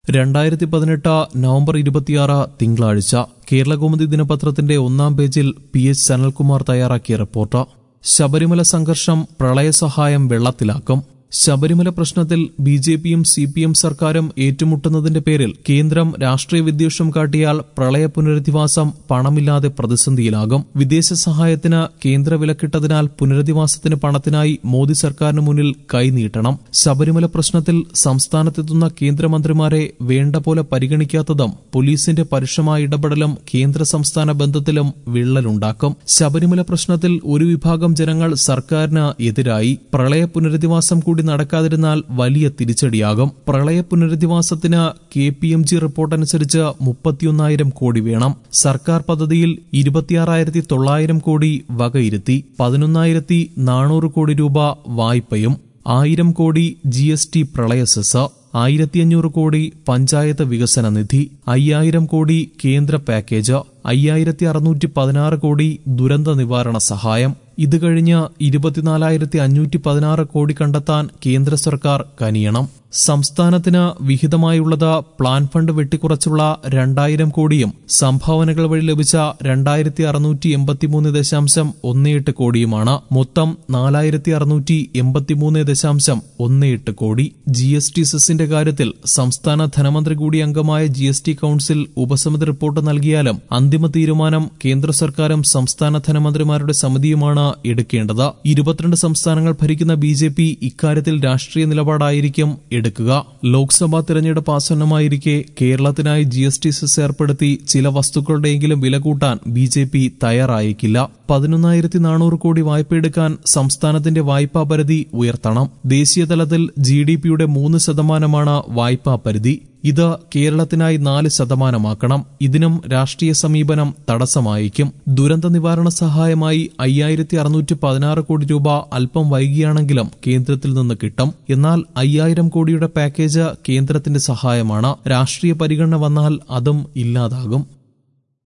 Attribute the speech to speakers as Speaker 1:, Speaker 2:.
Speaker 1: രണ്ടായിരത്തി പതിനെട്ട് നവംബർ ഇരുപത്തിയാറ് തിങ്കളാഴ്ച കേരളകൗമുദി ദിനപത്രത്തിന്റെ ഒന്നാം പേജിൽ പി എച്ച് സനൽകുമാർ തയ്യാറാക്കിയ റിപ്പോർട്ട് ശബരിമല സംഘർഷം പ്രളയസഹായം വെള്ളത്തിലാക്കും ശബരിമല പ്രശ്നത്തിൽ ബി ജെ പിയും സി പി എം സർക്കാരും ഏറ്റുമുട്ടുന്നതിന്റെ പേരിൽ കേന്ദ്രം രാഷ്ട്രീയ വിദ്വേഷം കാട്ടിയാൽ പ്രളയ പുനരധിവാസം പണമില്ലാതെ പ്രതിസന്ധിയിലാകും വിദേശ സഹായത്തിന് കേന്ദ്ര വിലക്കിട്ടതിനാൽ പുനരധിവാസത്തിന് പണത്തിനായി മോദി സർക്കാരിന് മുന്നിൽ കൈനീട്ടണം ശബരിമല പ്രശ്നത്തിൽ സംസ്ഥാനത്തെത്തുന്ന കേന്ദ്രമന്ത്രിമാരെ വേണ്ട പോലെ പരിഗണിക്കാത്തതും പോലീസിന്റെ പരുഷമായ ഇടപെടലും കേന്ദ്ര സംസ്ഥാന ബന്ധത്തിലും വിള്ളലുണ്ടാക്കും ശബരിമല പ്രശ്നത്തിൽ ഒരു വിഭാഗം ജനങ്ങൾ സർക്കാരിന് എതിരായി പ്രളയ പുനരധിവാസം കൂടി നടക്കാതിരുന്നാൽ വലിയ തിരിച്ചടിയാകും പ്രളയ പുനരധിവാസത്തിന് K P M G report അനുസരിച്ച് മുപ്പത്തിയൊന്നായിരം കോടി വേണം സർക്കാർ പദ്ധതിയിൽ ഇരുപത്തിയാറായിരത്തി തൊള്ളായിരം കോടി വകയിരുത്തി പതിനൊന്നായിരത്തി നാനൂറ് കോടി രൂപ വായ്പയും ആയിരം കോടി ജി എസ് ടി പ്രളയ സെസ് ആയിരത്തി അഞ്ഞൂറ് കോടി പഞ്ചായത്ത് വികസന നിധി അയ്യായിരം കോടി കേന്ദ്ര പാക്കേജ് അയ്യായിരത്തി അറുന്നൂറ്റി പതിനാറ് കോടി ദുരന്ത നിവാരണ സഹായം ഇത് കഴിഞ്ഞ് ഇരുപത്തിനാലായിരത്തി അഞ്ഞൂറ്റി പതിനാറ് കോടി കണ്ടെത്താൻ കേന്ദ്ര സർക്കാർ കനിയണം സംസ്ഥാനത്തിന് വിഹിതമായുള്ളത് പ്ലാൻ ഫണ്ട് വെട്ടിക്കുറച്ചുള്ള രണ്ടായിരം കോടിയും സംഭാവനകൾ വഴി ലഭിച്ച രണ്ടായിരത്തി അറുന്നൂറ്റി എൺപത്തിമൂന്ന് ദശാംശം ഒന്ന് എട്ട് കോടിയുമാണ് മൊത്തം നാലായിരത്തി അറുന്നൂറ്റി എൺപത്തിമൂന്ന് ദശാംശം ഒന്ന് എട്ട് കോടി ജി എസ് ടി സെസിന്റെ കാര്യത്തിൽ സംസ്ഥാന ധനമന്ത്രി കൂടി അംഗമായ ജി എസ് ടി കൌൺസിൽ ഉപസമിതി റിപ്പോർട്ട് നൽകിയാലും അന്തിമ തീരുമാനം കേന്ദ്ര സർക്കാരും സംസ്ഥാന ധനമന്ത്രിമാരുടെ സമിതിയുമാണ് എടുക്കേണ്ടത് ഇരുപത്തിരണ്ട് സംസ്ഥാനങ്ങൾ ഭരിക്കുന്ന ബി ജെ പി ഇക്കാര്യത്തിൽ രാഷ്ട്രീയ നിലപാടായിരിക്കും എടുക്കുക ലോക്സഭാ തിരഞ്ഞെടുപ്പ് ആസന്നമായിരിക്കെ കേരളത്തിനായി ജി എസ് ടി സെസ് ഏർപ്പെടുത്തി ചില വസ്തുക്കളുടെയെങ്കിലും വില കൂട്ടാൻ ബി ജെ പി തയ്യാറായേക്കില്ല പതിനൊന്നായിരത്തി നാനൂറ് കോടി വായ്പയെടുക്കാൻ സംസ്ഥാനത്തിന്റെ വായ്പാ പരിധി ഉയർത്തണം ദേശീയ തലത്തിൽ ജി ഡി പിയുടെ മൂന്ന് ശതമാനമാണ് വായ്പാ പരിധി ഇത് കേരളത്തിനായി നാല് ശതമാനമാക്കണം ഇതിനും രാഷ്ട്രീയ സമീപനം തടസ്സമായേക്കും ദുരന്ത നിവാരണ സഹായമായി അയ്യായിരത്തി അറുന്നൂറ്റി പതിനാറ് കോടി രൂപ അല്പം വൈകിയാണെങ്കിലും കേന്ദ്രത്തിൽ നിന്ന് കിട്ടും എന്നാൽ അയ്യായിരം കോടിയുടെ പാക്കേജ് കേന്ദ്രത്തിന്റെ സഹായമാണ് രാഷ്ട്രീയ പരിഗണന വന്നാൽ അതും ഇല്ലാതാകും